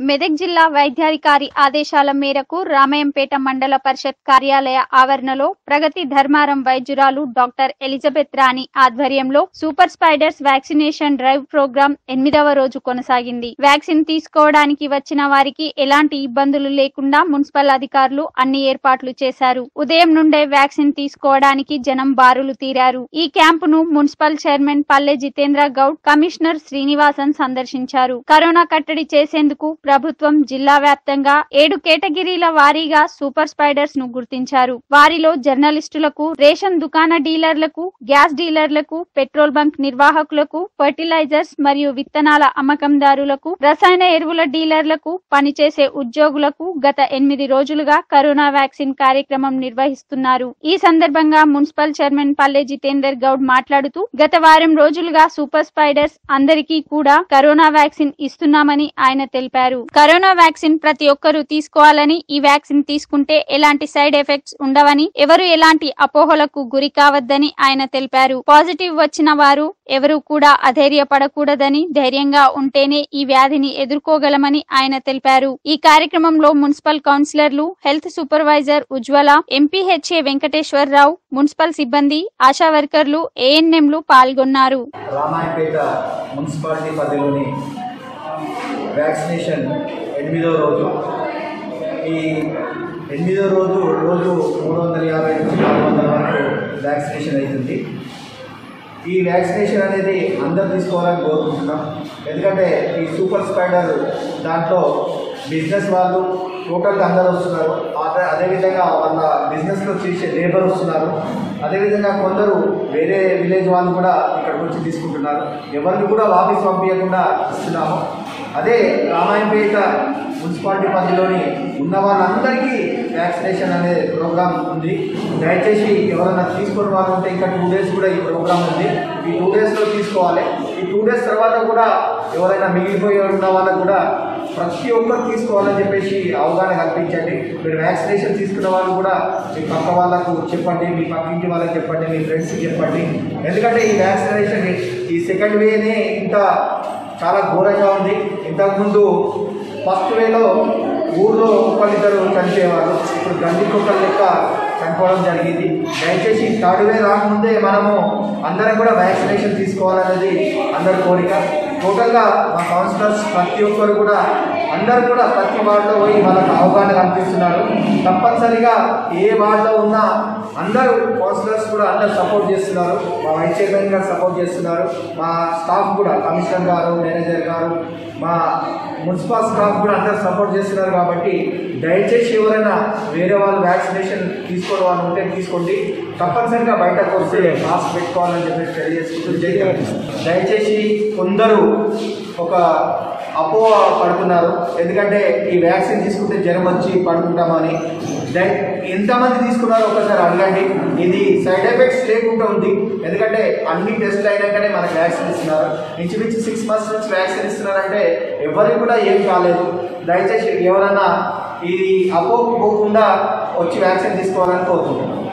మెదక్ జిల్లా వైద్యాధికారి ఆదేశాల మేరకు రామయంపేట మండల పరిషత్ కార్యాలయ ఆవరణలో ప్రగతి ధర్మారం వైద్యురాలు డాక్టర్ ఎలిజబెత్ రాణి ఆధ్వర్యంలో super spreaders vaccination drive programme ఎనిమిదవ రోజు కొనసాగింది వ్యాక్సిన్ తీసుకోవడానికి వచ్చిన వారికి ఎలాంటి ఇబ్బందులు లేకుండా మున్సిపల్ అధికారులు అన్ని ఏర్పాట్లు చేశారు ఉదయం నుండే వ్యాక్సిన్ తీసుకోవడానికి జనం బారులు తీరారు ఈ క్యాంపును మున్సిపల్ చైర్మన్ పల్లె జితేంద్ర గౌడ్ కమిషనర్ శ్రీనివాసన్ సందర్శించారు కరోనా కట్టడి చేసేందుకు ప్రభుత్వం జిల్లా వ్యాప్తంగా ఏడు కేటగిరీల వారీగా సూపర్ స్పైడర్స్ ను గుర్తించారు వారిలో జర్నలిస్టులకు రేషన్ దుకాణ డీలర్లకు గ్యాస్ డీలర్లకు పెట్రోల్ బంక్ నిర్వాహకులకు ఫర్టిలైజర్స్ మరియు విత్తనాల అమ్మకందారులకు రసాయన ఎరువుల డీలర్లకు పనిచేసే ఉద్యోగులకు గత ఎనిమిది రోజులుగా కరోనా వ్యాక్సిన్ కార్యక్రమం నిర్వహిస్తున్నారు ఈ సందర్భంగా మున్సిపల్ చైర్మన్ పల్లె జితేందర్ గౌడ్ మాట్లాడుతూ గత వారం రోజులుగా సూపర్ స్పైడర్స్ అందరికీ కూడా కరోనా వ్యాక్సిన్ ఇస్తున్నామని ఆయన తెలిపారు కరోనా వ్యాక్సిన్ ప్రతి ఒక్కరూ తీసుకోవాలని ఈ వ్యాక్సిన్ తీసుకుంటే ఎలాంటి సైడ్ ఎఫెక్ట్స్ ఉండవని ఎవరు ఎలాంటి అపోహలకు గురి కావద్దని ఆయన తెలిపారు పాజిటివ్ వచ్చిన వారు ఎవరు కూడా అధైర్యపడకూడదని ధైర్యంగా ఉంటేనే ఈ వ్యాధిని ఎదుర్కోగలమని ఆయన తెలిపారు ఈ కార్యక్రమంలో మున్సిపల్ కౌన్సిలర్లు health supervisor Ujwala MPHA Venkateswararao municipal సిబ్బంది ఆశా వర్కర్లు ఏఎన్ఎంలు పాల్గొన్నారు రామాయపేట మున్సిపాలిటీ పరిధిలోని వ్యాక్సినేషన్ ఎనిమిదో రోజు ఈ ఎనిమిదో రోజు రోజు మూడు వందల యాభై నుంచి నాలుగు వందల వరకు వ్యాక్సినేషన్ అవుతుంది ఈ వ్యాక్సినేషన్ అనేది అందరు తీసుకోవాలని కోరుకుంటున్నాం ఎందుకంటే ఈ సూపర్ స్పైడర్ దాంట్లో బిజినెస్ వాళ్ళు టోటల్గా అందరూ వస్తున్నారు అదే అదేవిధంగా వాళ్ళ బిజినెస్లో చేసే లేబర్ వస్తున్నారు అదేవిధంగా కొందరు వేరే విలేజ్ వాళ్ళు కూడా ఇక్కడికి వచ్చి తీసుకుంటున్నారు ఎవరిని కూడా వాపస్ పంపించకుండా ఇస్తున్నాము అదే రామాయణపేట మున్సిపాలిటీ పరిధిలోని ఉన్న వాళ్ళందరికీ వ్యాక్సినేషన్ అనే ప్రోగ్రామ్ ఉంది దయచేసి ఎవరైనా తీసుకున్న వాళ్ళు ఉంటే ఇంకా టూ డేస్ కూడా ఈ ప్రోగ్రామ్ ఉంది ఈ టూ డేస్లో తీసుకోవాలి ఈ టూ డేస్ తర్వాత కూడా ఎవరైనా మిగిలిపోయి ఉన్న వాళ్ళకు కూడా ప్రతి ఒక్కరు తీసుకోవాలని చెప్పేసి అవగాహన కల్పించండి మీరు వ్యాక్సినేషన్ తీసుకున్న వాళ్ళు కూడా మీ పక్క వాళ్ళకు చెప్పండి మీ పక్కింటి వాళ్ళకి చెప్పండి మీ ఫ్రెండ్స్కి చెప్పండి ఎందుకంటే ఈ వ్యాక్సినేషన్ ఈ సెకండ్ వేనే ఇంత చాలా ఘోరంగా ఉంది ఇంతకుముందు ఫస్ట్ వేలో ఊర్లో ఒకరిద్దరు చనిపోయేవారు ఇప్పుడు గండి కుక్కల లెక్క చనిపోవడం జరిగింది దయచేసి థర్డ్ వే రాకముందే మనము అందరం కూడా వ్యాక్సినేషన్ తీసుకోవాలనేది అందరి కోరిక టోటల్గా మా కౌన్సిలర్స్ ప్రతి ఒక్కరు కూడా అందరూ కూడా ప్రతి వార్డులో పోయి వాళ్ళకి అవగాహన కల్పిస్తున్నారు తప్పనిసరిగా ఏ వార్డులో ఉన్నా అందరూ కౌన్సిలర్స్ కూడా అందరు సపోర్ట్ చేస్తున్నారు మా వైస్ చైర్మన్ గారు సపోర్ట్ చేస్తున్నారు మా స్టాఫ్ కూడా కమిషనర్ గారు మేనేజర్ గారు మా మున్సిపల్ స్టాఫ్ కూడా అందరు సపోర్ట్ చేస్తున్నారు కాబట్టి దయచేసి ఎవరైనా వేరే వాళ్ళు వ్యాక్సినేషన్ తీసుకోవడం వాళ్ళు ఉంటే తీసుకోండి తప్పనిసరిగా బయటకు వస్తే మాస్క్ పెట్టుకోవాలని చెప్పేసి తెలియజేసుకుంటూ జై హింద్. దయచేసి కొందరు ఒక అపోహ పడుతున్నారు ఎందుకంటే ఈ వ్యాక్సిన్ తీసుకుంటే జ్వరం వచ్చి పడుకుంటామని దయ ఎంతమంది తీసుకున్నారో ఒకసారి అడగండి ఇది సైడ్ ఎఫెక్ట్స్ లేకుండా ఉంది ఎందుకంటే అన్ని టెస్ట్లు అయినాకనే మనకు వ్యాక్సిన్ ఇస్తున్నారు ఇంచుమించు సిక్స్ మంత్స్ నుంచి వ్యాక్సిన్ ఇస్తున్నారంటే ఎవరికి కూడా ఏం కాలేదు దయచేసి ఎవరన్నా ఇది అపోహ పోకుండా వచ్చి వ్యాక్సిన్ తీసుకోవాలని కోరుకుంటున్నాను